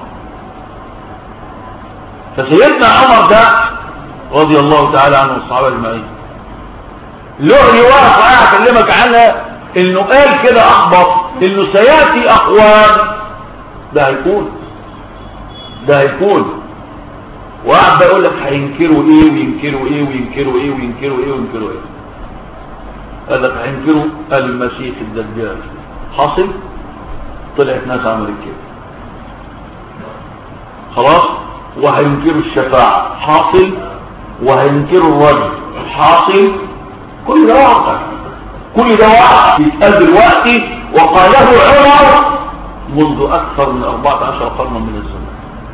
فسيدنا عمر ده رضي الله تعالى عنه والصحابة اجمعين له رواية صحيحة أكلمك عنها إنه قال كده أخبط إنه سيأتي أقوام ده هيكون ده هيكون وقعد بقول لك هينكروا ايه وينكروا ايه وينكروا ايه وينكروا ايه وينكروا ايه قال لك هينكروا المسيح الدجال حاصل طلعت ناس عملت كده خلاص وهينكروا الشفاعة حاصل وهينكروا الرجل حاصل كل ده واقع كل ده واقع يتقال دلوقتي وقاله عمر منذ أكثر من 14 قرنا من الزمن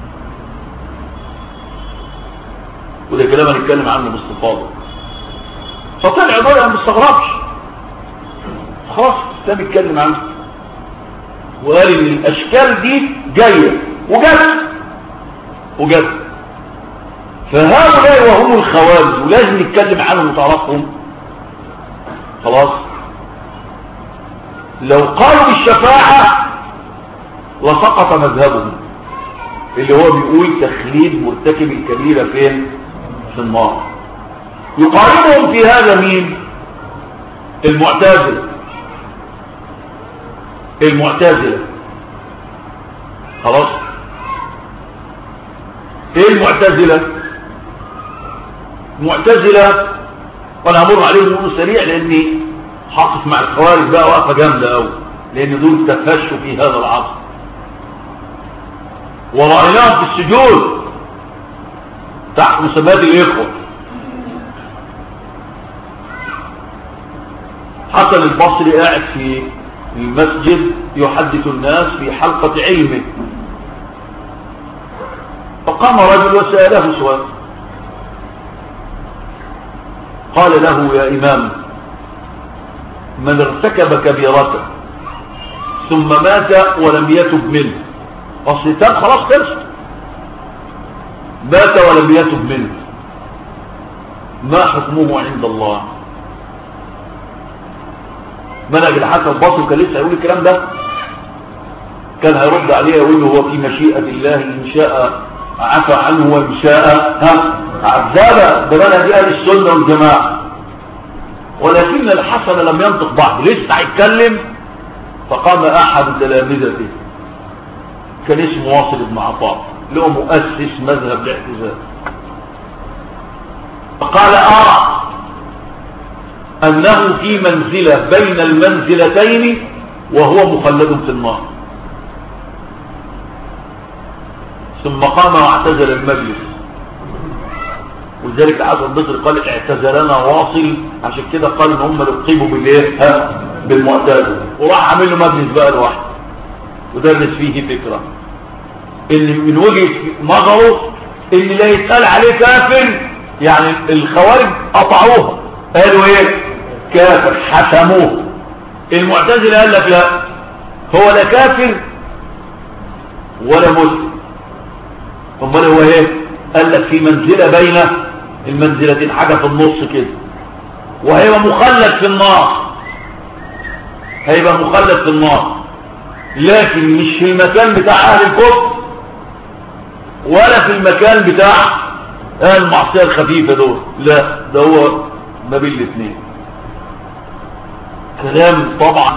وده كلام هنتكلم عنه باستفاضة فطلع دول ما مستغربش خلاص ده بيتكلم عنه وقال ان الاشكال دي جايه وجت وجت فهؤلاء وهم الخوارج ولازم نتكلم عنهم وتعرفهم خلاص لو قالوا بالشفاعة لسقط مذهبهم اللي هو بيقول تخليد مرتكب الكبيرة فين في النار يقارنهم في هذا مين المعتزلة المعتزلة خلاص ايه المعتزلة المعتزلة وانا همر عليهم نقول سريع لاني حاطف مع الخوارج بقى وقفة جامدة قوي لان دول تفشوا في هذا العصر ورأيناهم في السجود تحت مسمات الإخوة حسن البصري قاعد في المسجد يحدث الناس في حلقة علمه فقام رجل وسأله سؤال قال له يا إمام من ارتكب كبيرة ثم مات ولم يتب منه أصل تاب خلاص خلص مات ولم يتب منه ما حكمه عند الله منهج الحسن البصري كان لسه هيقول الكلام ده كان هيرد عليه يقول له هو في مشيئة الله إن شاء عفى عنه وإن شاء ها عذاب ده منهج أهل السنة والجماعة ولكن الحسن لم ينطق بعد لسه هيتكلم فقام أحد تلامذته كان اسمه واصل بن عطاء له مؤسس مذهب الاعتزال فقال أرى أنه في منزلة بين المنزلتين وهو مخلد في النار ثم قام واعتزل المجلس ولذلك عز البصر قال اعتزلنا واصل عشان كده قال ان هم لقبوا بالايه ها بالمعتزل وراح عامل له مجلس بقى لوحده ودرس فيه فكره ان من وجهه نظره ان لا يتقال عليه كافر يعني الخوارج قطعوها قالوا ايه كافر حسموه المعتزله قال لك لا هو لا كافر ولا مسلم امال هو ايه قال لك في منزله بين المنزلتين حاجه في النص كده وهيبقى مخلد في النار هيبقى مخلد في النار لكن مش في المكان بتاع اهل الكفر ولا في المكان بتاع اهل المعصيه الخفيفه دول لا ده هو ما بين الاثنين كلام طبعا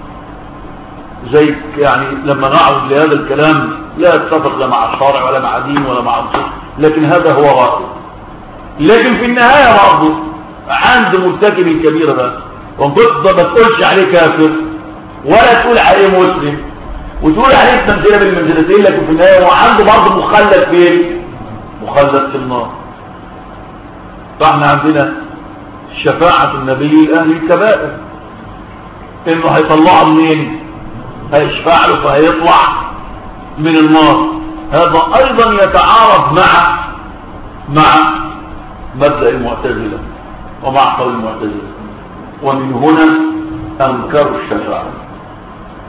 زي يعني لما نعود لهذا الكلام لا يتفق لا مع الشارع ولا مع دين ولا مع الصف لكن هذا هو رأيه لكن في النهاية برضه عند مرتكب الكبيرة ده وانتظر ما تقولش عليه كافر ولا تقول عليه مسلم وتقول عليه تمثيله بالمنزلتين لكن في النهاية هو عنده برضه مخلد فين مخلد في النار فاحنا عندنا شفاعة النبي لأهل الكبائر انه هيطلعه منين هيشفع له فهيطلع من النار هذا ايضا يتعارض مع مع مبدأ المعتزلة ومع قول المعتزلة ومن هنا انكروا الشفاعة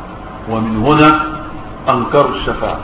ومن هنا أنكروا الشفاعة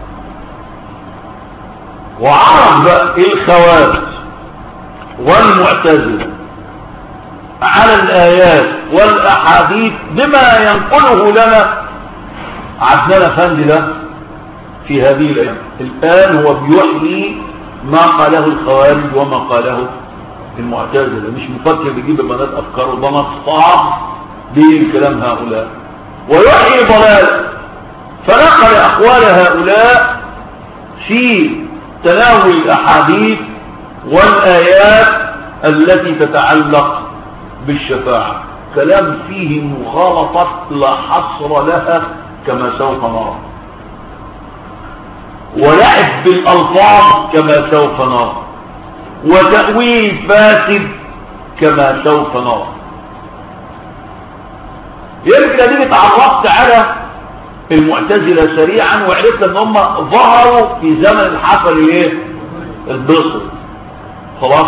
وعرض الخوارج والمعتزلة على الآيات والأحاديث بما ينقله لنا عبدنا فندي ده في هذه الأيام الآن هو بيحيي ما قاله الخوارج وما قاله المعتزلة مش مفكر بيجيب بنات أفكاره ده مصطعب بكلام هؤلاء ويحيي ضلال فنقل أقوال هؤلاء في تناول الأحاديث والآيات التي تتعلق بالشفاعة كلام فيه مغالطة لا حصر لها كما سوف نرى ولعب بالألفاظ كما سوف نرى وتأويل فاسد كما سوف نرى يمكن أنني تعرفت على المعتزلة سريعا وعرفت ان هم ظهروا في زمن الحفل ايه البصر خلاص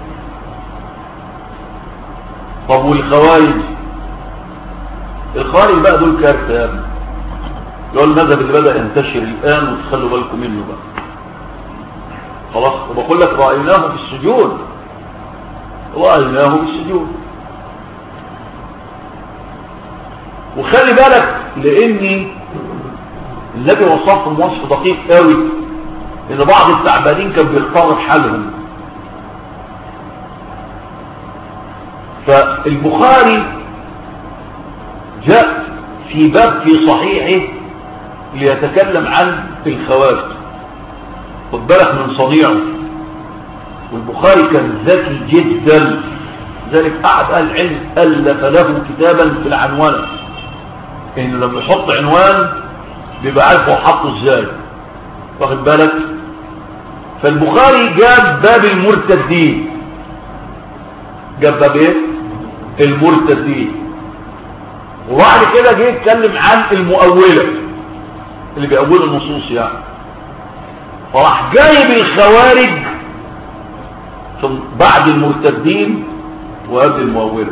طب والخوارج الخوارج بقى دول كارثه يا ابني دول المذهب اللي بدا ينتشر الان وتخلوا بالكم منه بقى خلاص وبقول لك رايناه في السجود رايناه في السجود وخلي بالك لاني النبي وصفهم وصف دقيق قوي ان بعض التعبانين كان بيختار حالهم فالبخاري جاء في باب في صحيحه ليتكلم عن الخوارج خد بالك من صنيعه والبخاري كان ذكي جدا ذلك قعد اهل العلم الف له كتابا في العنوان انه لما يحط عنوان بيبقى عارف هو حطه ازاي واخد بالك فالبخاري جاب باب المرتدين جاب باب ايه المرتدين وبعد كده جه يتكلم عن المؤوله اللي بيأولوا النصوص يعني فراح جايب الخوارج بعد المرتدين وقبل المؤوله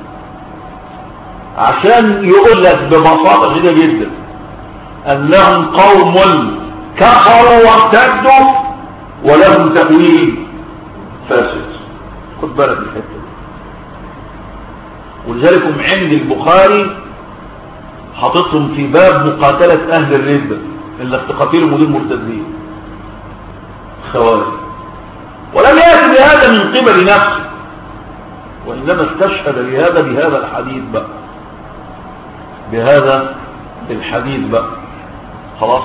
عشان يقول لك ببساطه شديده جدا انهم قوم كفروا وارتدوا ولهم تأويل فاسد خد بالك من الحته دي ولذلك عند البخاري حاططهم في باب مقاتلة أهل الردة اللي تقاتلهم ودول مرتدين خوارج ولم يأتي بهذا من قبل نفسه وإنما استشهد لهذا بهذا الحديث بقى بهذا الحديث بقى خلاص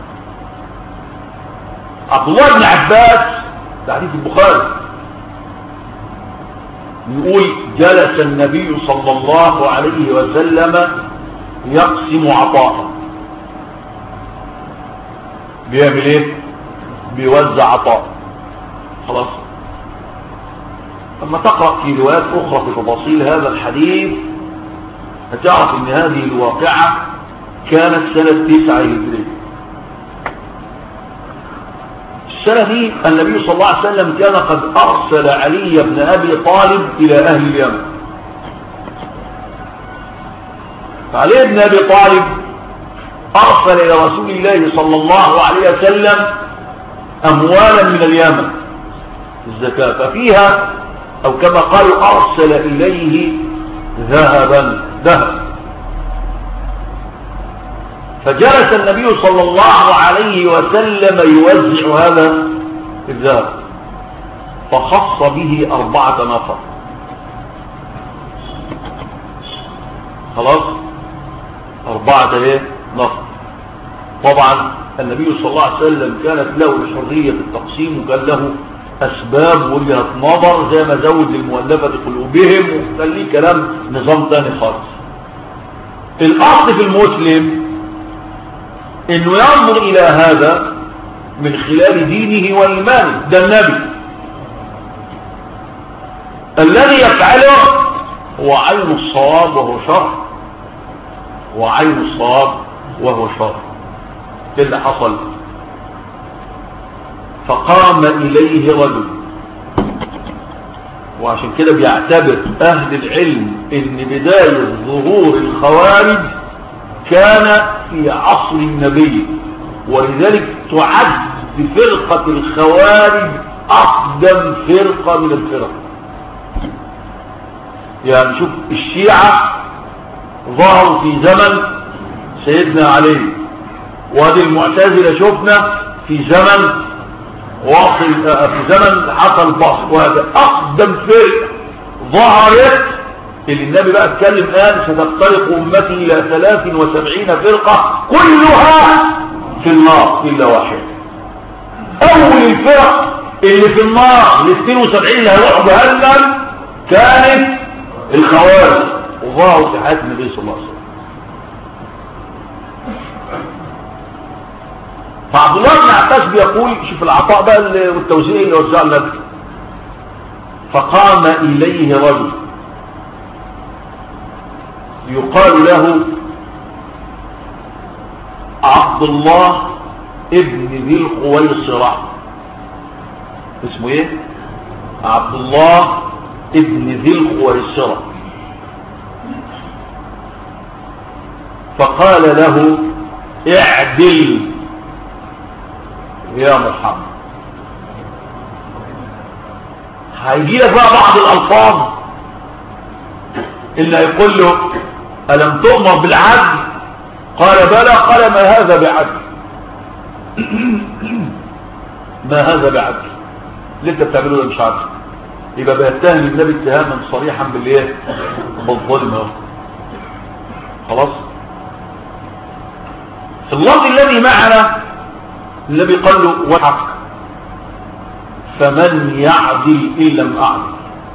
عبد الله بن عباس في حديث البخاري يقول جلس النبي صلى الله عليه وسلم يقسم عطاءه بيعمل ايه بيوزع عطاء خلاص لما تقرأ في روايات اخرى في تفاصيل هذا الحديث هتعرف ان هذه الواقعة كانت سنة تسعة هجرية السنة دي النبي صلى الله عليه وسلم كان قد أرسل علي بن أبي طالب إلى أهل اليمن فعلي بن أبي طالب أرسل إلى رسول الله صلى الله عليه وسلم أموالا من اليمن الزكاة ففيها أو كما قالوا أرسل إليه ذهبا ذهب فجلس النبي صلى الله عليه وسلم يوزع هذا الذهب فخص به أربعة نفر خلاص أربعة ايه نفر طبعا النبي صلى الله عليه وسلم كانت له الحرية في التقسيم وكان له أسباب وجهة نظر زي ما زود للمؤلفة قلوبهم وكان ليه كلام نظام تاني خالص الأصل في المسلم انه ينظر الى هذا من خلال دينه وإيمانه ده النبي الذي يفعله هو عين الصواب وهو شر هو عين الصواب وهو شر ايه اللي حصل فقام إليه رجل وعشان كده بيعتبر أهل العلم ان بداية ظهور الخوارج كان في عصر النبي ولذلك تعد فرقة الخوارج أقدم فرقة من الفرق يعني شوف الشيعة ظهروا في زمن سيدنا علي وهذه المعتزلة شفنا في زمن واصل آه، في زمن حصل بصر وهذا أقدم فرقة ظهرت اللي النبي بقى اتكلم قال ستفترق أمتي إلى 73 فرقة كلها في النار إلا واحد أول الفرق اللي في النار ال 72 اللي هيروحوا جهنم كانت الخوارج وظهروا في حياة النبي صلى الله عليه وسلم فعبد الله بن عباس بيقول شوف العطاء بقى والتوزيع اللي وزع لك فقام إليه رجل يقال له عبد الله ابن ذي القويصرة اسمه ايه عبد الله ابن ذي القويصرة فقال له اعدل يا محمد هيجي لك بقى بعض الالفاظ اللي هيقول له الم تؤمر بالعدل قال بلى قال ما هذا بعدل ما هذا بعدل اللي انت بتعمله ده مش عدل يبقى بيتهم النبي اتهاما صريحا بالايه بالظلم اهو خلاص في اللفظ الذي معنا النبي قال له وحق فمن يعدل ان لم اعدل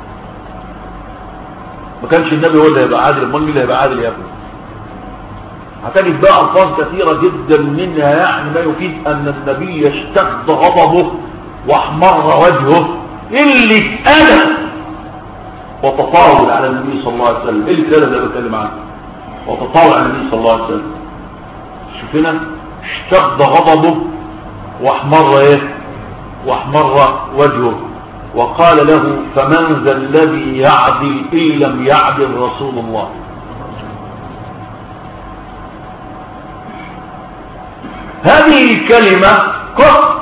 ما كانش النبي هو اللي هيبقى عادل امال مين اللي هيبقى عادل يا ابني هتجد بقى الفاظ كثيره جدا منها يعني ما يفيد ان النبي اشتد غضبه واحمر وجهه اللي اتأذى وتطاول على النبي صلى الله عليه وسلم ايه الكلام اللي بتكلم عنه وتطاول على النبي صلى الله عليه وسلم شوف هنا اشتد غضبه واحمر ايه واحمر وجهه وقال له فمن ذا الذي يعدل ان لم يعدل رسول الله هذه الكلمة كفر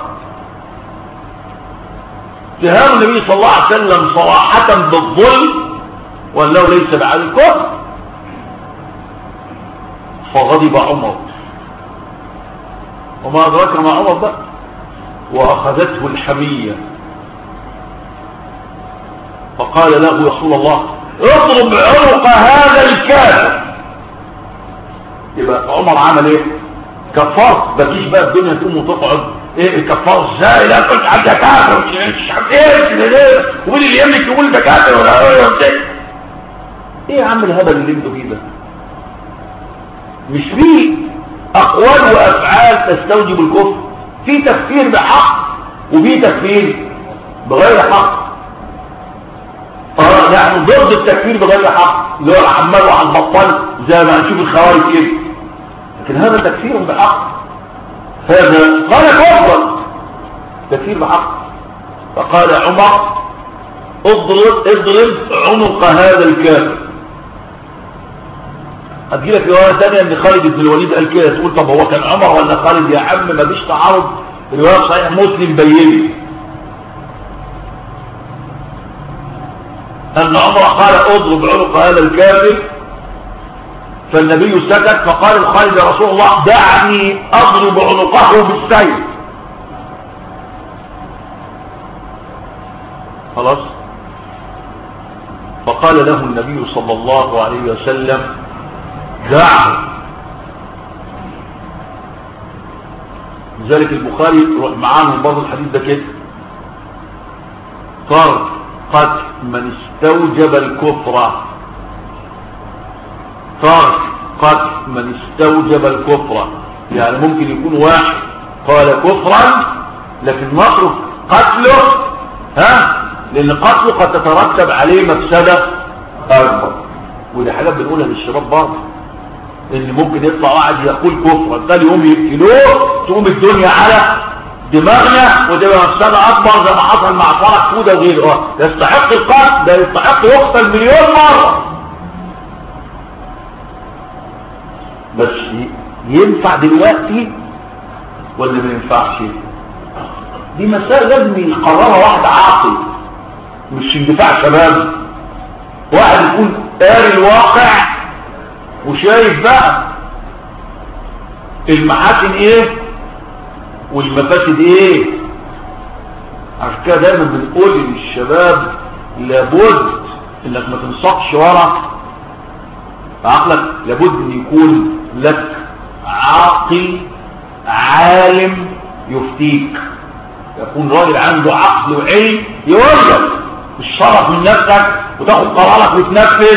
اتهام النبي صلى الله عليه وسلم صراحة بالظلم وانه ليس بعد الكفر فغضب عمر وما أدرك ما عمر بقى وأخذته الحمية فقال له رسول الله اضرب عنق هذا الكافر يبقى عمر عمل ايه كفار بتجيش بقى الدنيا تقوم وتقعد ايه الكفار ازاي لا كنت عبد كافر مش عارف ايه ايه ومين اللي يملك يقول ده كافر ولا ايه ايه يا عم الهبل اللي انتوا فيه ده مش فيه اقوال وافعال تستوجب الكفر في تفكير بحق وفي تفكير بغير حق اه يعني ضد التكفير بغير حق اللي هو العمال وعن بطل زي ما هنشوف الخوارج كده لكن هذا تكفير بحق هذا قال كفر تكفير بحق فقال عمر اضرب اضرب عنق هذا الكافر هتجي لك روايه ثانيه ان خالد بن الوليد قال كده تقول طب هو كان عمر ولا خالد يا عم ما فيش تعارض روايه صحيح مسلم بين ان عمر قال اضرب عنق هذا الكافر فالنبي سكت فقال الخالد يا رسول الله دعني اضرب عنقه بالسيف خلاص فقال له النبي صلى الله عليه وسلم دعه لذلك البخاري معاهم برضه الحديث ده كده ترك قتل من استوجب الكفر ترك قتل من استوجب الكفر يعني ممكن يكون واحد قال كفرا لكن نترك قتله ها لان قتله قد تترتب عليه مفسده اكبر ودي حاجات بنقولها للشباب برضه ان ممكن يطلع واحد يقول كفرا ثاني يوم يقتلوه تقوم الدنيا على دماغنا وتبقى مفسده اكبر زي ما حصل مع فرح كوده وغيره يستحق القتل ده يستحق يقتل مليون مره بس ينفع دلوقتي ولا ما ينفعش دي مسائل لازم يقررها واحد عاقل مش اندفاع شباب واحد يكون قاري الواقع وشايف بقى المحاسن ايه والمفاسد ايه عشان كده دايما بنقول للشباب لابد انك ما تنسقش ورا عقلك لابد ان يكون لك عاقل عالم يفتيك يكون راجل عنده عقل وعلم يقول مش شرف من نفسك وتاخد قرارك وتنفذ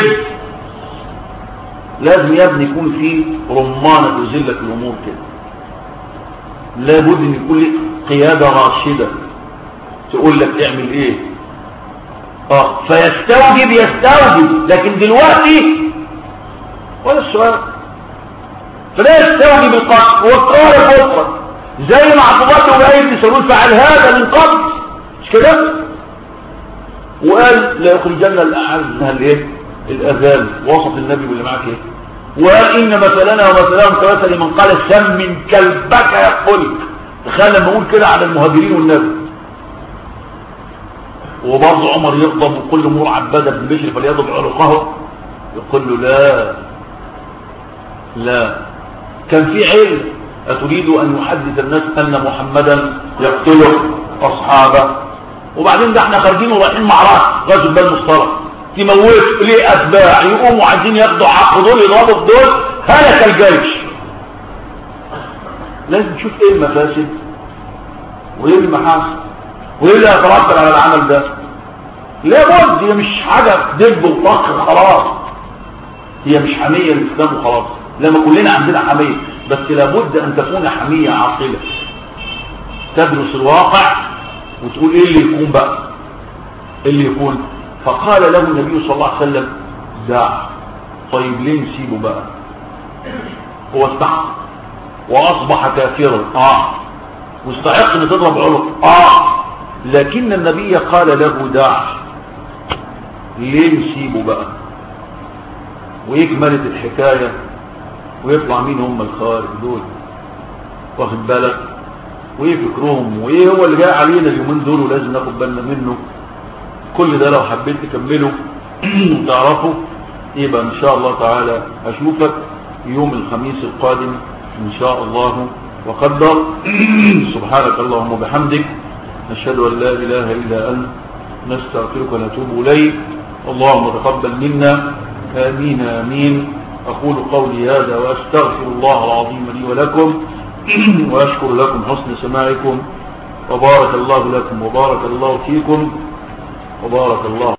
لازم يا ابني يكون في رمانة تزلك الامور كده لابد ان يكون لك قيادة راشدة تقول لك اعمل ايه اه فيستوجب يستوجب لكن دلوقتي ولا السؤال فلا يستوجب القتل والقارب والقتل زي ما عقبات وباين بن سلول فعل هذا من قبل مش كده وقال لا يخرجن الاعز الايه الاذان وصف النبي واللي معاك ايه وقال ان مثلنا ومثلهم كمثل من قال سم من كلبك يقتلك تخيل لما اقول كده على المهاجرين والنبي وبرضه عمر يغضب وكل مر عباده بن بشر فليضرب عنقه يقول له لا لا كان في علم أتريد أن يحدث الناس أن محمدا يقتل أصحابه وبعدين ده احنا خارجين ورايحين معركة غزو بن مصطلق تموت ليه أتباع يقوموا عايزين ياخدوا حق دول يضربوا في دول هلك الجيش لازم نشوف ايه المفاسد وايه المحاسن وايه اللي هيترتب على العمل ده لابد هي مش حاجة دب وطخ خلاص هي مش حمية الإسلام وخلاص لما كلنا عندنا حمية بس لابد أن تكون حمية عاقلة تدرس الواقع وتقول إيه اللي يكون بقى إيه اللي يكون فقال له النبي صلى الله عليه وسلم دع طيب ليه نسيبه بقى هو استحق وأصبح كافرا آه واستحق أن تضرب عنق آه لكن النبي قال له دع ليه نسيبه بقى ويكملت الحكاية ويطلع مين هم الخارج دول واخد بالك وايه فكرهم وايه هو اللي جاي علينا اليومين دول ولازم ناخد بالنا منه كل ده لو حبيت تكمله وتعرفه يبقى ان شاء الله تعالى اشوفك يوم الخميس القادم ان شاء الله وقدر سبحانك اللهم وبحمدك نشهد ان لا اله الا انت نستغفرك ونتوب اليك اللهم تقبل منا امين امين أقول قولي هذا وأستغفر الله العظيم لي ولكم وأشكر لكم حسن سماعكم وبارك الله لكم وبارك الله فيكم وبارك الله